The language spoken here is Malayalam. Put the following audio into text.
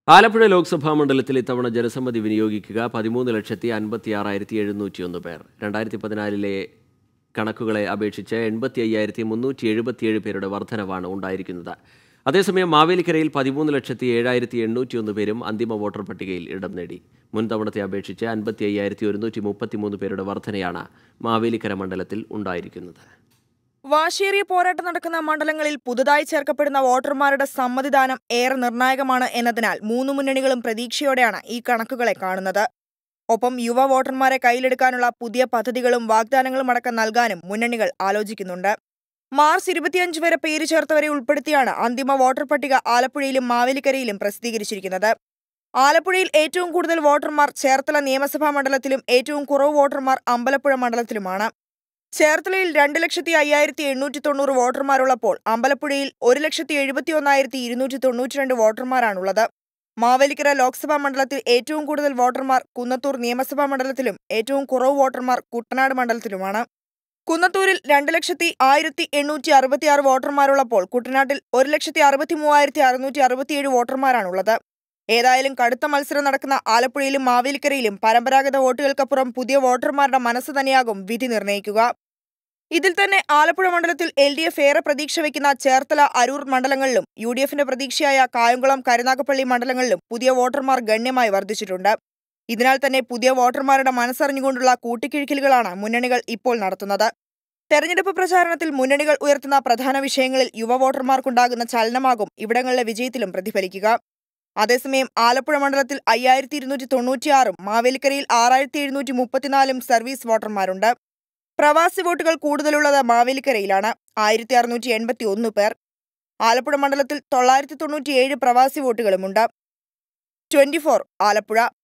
ആലപ്പുഴ ലോക്സഭാ മണ്ഡലത്തിൽ ഇത്തവണ ജനസമ്മതി വിനിയോഗിക്കുക പതിമൂന്ന് ലക്ഷത്തി അൻപത്തി ആറായിരത്തി എഴുന്നൂറ്റിയൊന്ന് പേർ രണ്ടായിരത്തി പതിനാലിലെ കണക്കുകളെ അപേക്ഷിച്ച് എൺപത്തി അയ്യായിരത്തി മുന്നൂറ്റി എഴുപത്തിയേഴ് പേരുടെ വർധനവാണ് ഉണ്ടായിരിക്കുന്നത് അതേസമയം മാവേലിക്കരയിൽ പതിമൂന്ന് ലക്ഷത്തി ഏഴായിരത്തി എണ്ണൂറ്റിയൊന്ന് പേരും അന്തിമ വോട്ടർ പട്ടികയിൽ ഇടം നേടി മുൻ തവണത്തെ അപേക്ഷിച്ച് അൻപത്തി അയ്യായിരത്തി ഒരുന്നൂറ്റി മുപ്പത്തിമൂന്ന് പേരുടെ വർധനയാണ് മാവേലിക്കര മണ്ഡലത്തിൽ ഉണ്ടായിരിക്കുന്നത് വാശിയേറിയ പോരാട്ടം നടക്കുന്ന മണ്ഡലങ്ങളിൽ പുതുതായി ചേർക്കപ്പെടുന്ന വോട്ടർമാരുടെ സമ്മതിദാനം ഏറെ നിർണായകമാണ് എന്നതിനാൽ മൂന്ന് മുന്നണികളും പ്രതീക്ഷയോടെയാണ് ഈ കണക്കുകളെ കാണുന്നത് ഒപ്പം യുവ വോട്ടർമാരെ കയ്യിലെടുക്കാനുള്ള പുതിയ പദ്ധതികളും വാഗ്ദാനങ്ങളും അടക്കം നൽകാനും മുന്നണികൾ ആലോചിക്കുന്നുണ്ട് മാർച്ച് ഇരുപത്തിയഞ്ച് വരെ പേര് ചേർത്തവരെ ഉൾപ്പെടുത്തിയാണ് അന്തിമ വോട്ടർ പട്ടിക ആലപ്പുഴയിലും മാവേലിക്കരയിലും പ്രസിദ്ധീകരിച്ചിരിക്കുന്നത് ആലപ്പുഴയിൽ ഏറ്റവും കൂടുതൽ വോട്ടർമാർ ചേർത്തല നിയമസഭാ മണ്ഡലത്തിലും ഏറ്റവും കുറവ് വോട്ടർമാർ അമ്പലപ്പുഴ മണ്ഡലത്തിലുമാണ് ചേർത്തലയിൽ രണ്ട് ലക്ഷത്തി അയ്യായിരത്തി എണ്ണൂറ്റി തൊണ്ണൂറ് വോട്ടർമാരുള്ളപ്പോൾ അമ്പലപ്പുഴയിൽ ഒരു ലക്ഷത്തി എഴുപത്തി ഒന്നായിരത്തി ഇരുന്നൂറ്റി തൊണ്ണൂറ്റിരണ്ട് വോട്ടർമാരാണുള്ളത് മാവേലിക്കര ലോക്സഭാ മണ്ഡലത്തിൽ ഏറ്റവും കൂടുതൽ വോട്ടർമാർ കുന്നത്തൂർ നിയമസഭാ മണ്ഡലത്തിലും ഏറ്റവും കുറവ് വോട്ടർമാർ കുട്ടനാട് മണ്ഡലത്തിലുമാണ് കുന്നത്തൂരിൽ രണ്ട് ലക്ഷത്തി ആയിരത്തി എണ്ണൂറ്റി അറുപത്തി ആറ് വോട്ടർമാരുള്ളപ്പോൾ കുട്ടനാട്ടിൽ ഒരു ലക്ഷത്തി അറുപത്തി മൂവായിരത്തി അറുന്നൂറ്റി അറുപത്തിയേഴ് വോട്ടർമാരാണുള്ളത് ഏതായാലും കടുത്ത മത്സരം നടക്കുന്ന ആലപ്പുഴയിലും മാവേലിക്കരയിലും പരമ്പരാഗത വോട്ടുകൾക്കപ്പുറം പുതിയ വോട്ടർമാരുടെ മനസ്സ് തന്നെയാകും വിധി നിർണ്ണയിക്കുക ഇതിൽ തന്നെ ആലപ്പുഴ മണ്ഡലത്തിൽ എൽ ഡി എഫ് ഏറെ പ്രതീക്ഷ വയ്ക്കുന്ന ചേർത്തല അരൂർ മണ്ഡലങ്ങളിലും യു ഡി എഫിന്റെ പ്രതീക്ഷയായ കായംകുളം കരുനാഗപ്പള്ളി മണ്ഡലങ്ങളിലും പുതിയ വോട്ടർമാർ ഗണ്യമായി വർദ്ധിച്ചിട്ടുണ്ട് ഇതിനാൽ തന്നെ പുതിയ വോട്ടർമാരുടെ മനസ്സറിഞ്ഞുകൊണ്ടുള്ള കൂട്ടിക്കിഴിക്കലുകളാണ് മുന്നണികൾ ഇപ്പോൾ നടത്തുന്നത് തെരഞ്ഞെടുപ്പ് പ്രചാരണത്തിൽ മുന്നണികൾ ഉയർത്തുന്ന പ്രധാന വിഷയങ്ങളിൽ യുവ വോട്ടർമാർക്കുണ്ടാകുന്ന ചലനമാകും ഇവിടങ്ങളിലെ വിജയത്തിലും പ്രതിഫലിക്കുക അതേസമയം ആലപ്പുഴ മണ്ഡലത്തിൽ അയ്യായിരത്തി ഇരുന്നൂറ്റി തൊണ്ണൂറ്റിയാറും മാവേലിക്കരയിൽ ആറായിരത്തി എഴുന്നൂറ്റി മുപ്പത്തിനാലും സർവീസ് വോട്ടർമാരുണ്ട് പ്രവാസി വോട്ടുകൾ കൂടുതലുള്ളത് മാവേലിക്കരയിലാണ് ആയിരത്തി അറുന്നൂറ്റി എൺപത്തി ഒന്ന് പേർ ആലപ്പുഴ മണ്ഡലത്തിൽ തൊള്ളായിരത്തി തൊണ്ണൂറ്റിയേഴ് പ്രവാസി വോട്ടുകളുമുണ്ട് ട്വന്റി ഫോർ ആലപ്പുഴ